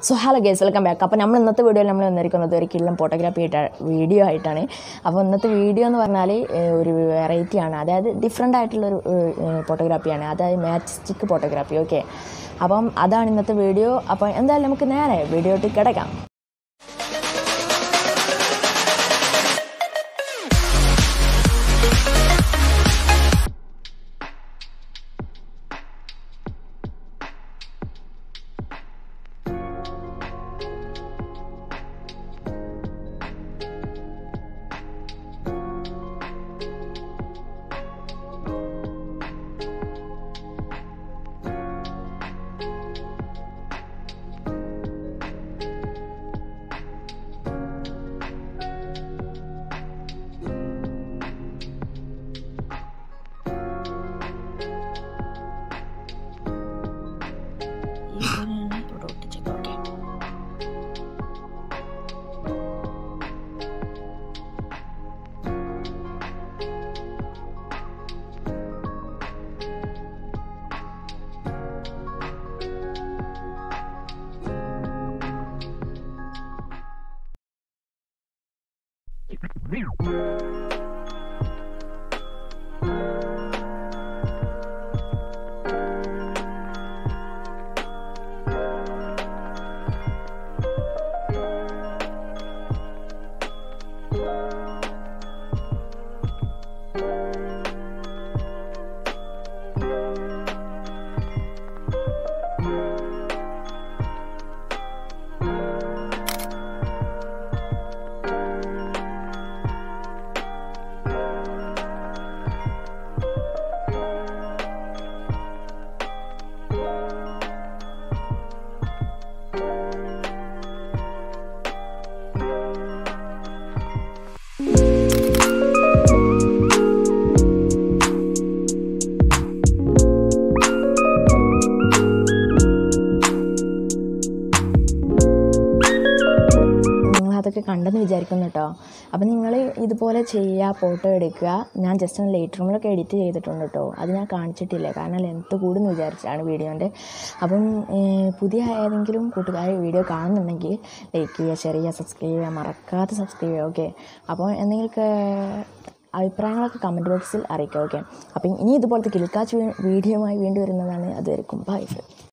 so hello guys welcome back അപ്പോൾ നമ്മൾ ഇന്നത്തെ വീഡിയോയിൽ നമ്മൾ വന്നിരിക്കുന്നത് ഒരു കിള്ളം ഫോട്ടോഗ്രാഫി ആയിട്ടാണ് വീഡിയോ ആയിട്ടാണ് അപ്പോൾ ഇന്നത്തെ വീഡിയോ എന്ന് പറഞ്ഞാൽ ഏഹ്, ഒരു വെറൈറ്റി ആണ് അതായത് ഡിഫറെൻ്റ് ആയിട്ടുള്ളൊരു ഫോട്ടോഗ്രാഫിയാണ് അതായത് മാച്ച് സ്റ്റിക്ക് ഫോട്ടോഗ്രാഫി ഓക്കെ അപ്പം അതാണ് ഇന്നത്തെ വീഡിയോ അപ്പോൾ എന്തായാലും നമുക്ക് നേരെ വീഡിയോട്ട് കിടക്കാം ഓക്കെ നിങ്ങൾ അതൊക്കെ കണ്ടെന്ന് വിചാരിക്കുന്നു കേട്ടോ അപ്പം നിങ്ങൾ ഇതുപോലെ ചെയ്യുക ഫോട്ടോ എടുക്കുക ഞാൻ ജസ്റ്റ് ഒന്ന് ലൈറ്റ് റൂമിലൊക്കെ എഡിറ്റ് ചെയ്തിട്ടുണ്ട് കേട്ടോ അത് ഞാൻ കാണിച്ചിട്ടില്ല കാരണം ലെങ്ത്ത് കൂടുമെന്ന് വിചാരിച്ചാണ് വീഡിയോൻ്റെ അപ്പം ഏഹ്, പുതിയ ഏതെങ്കിലും കൂട്ടുകാർ വീഡിയോ കാണുന്നുണ്ടെങ്കിൽ ലൈക്ക് ചെയ്യുക ഷെയർ ചെയ്യുക സബ്സ്ക്രൈബ് ചെയ്യുക മറക്കാതെ സബ്സ്ക്രൈബ് ചെയ്യുക ഓക്കെ അപ്പോൾ എന്തെങ്കിലുമൊക്കെ അഭിപ്രായങ്ങളൊക്കെ കമൻറ്റ് ബോക്സിൽ അറിയിക്കുക ഓക്കെ അപ്പം ഇനി ഇതുപോലത്തെ കിൽക്കാച്ച് വീഡിയോയുമായി വീണ്ടും വരുന്നതാണ് അതുവരെക്കും ബൈ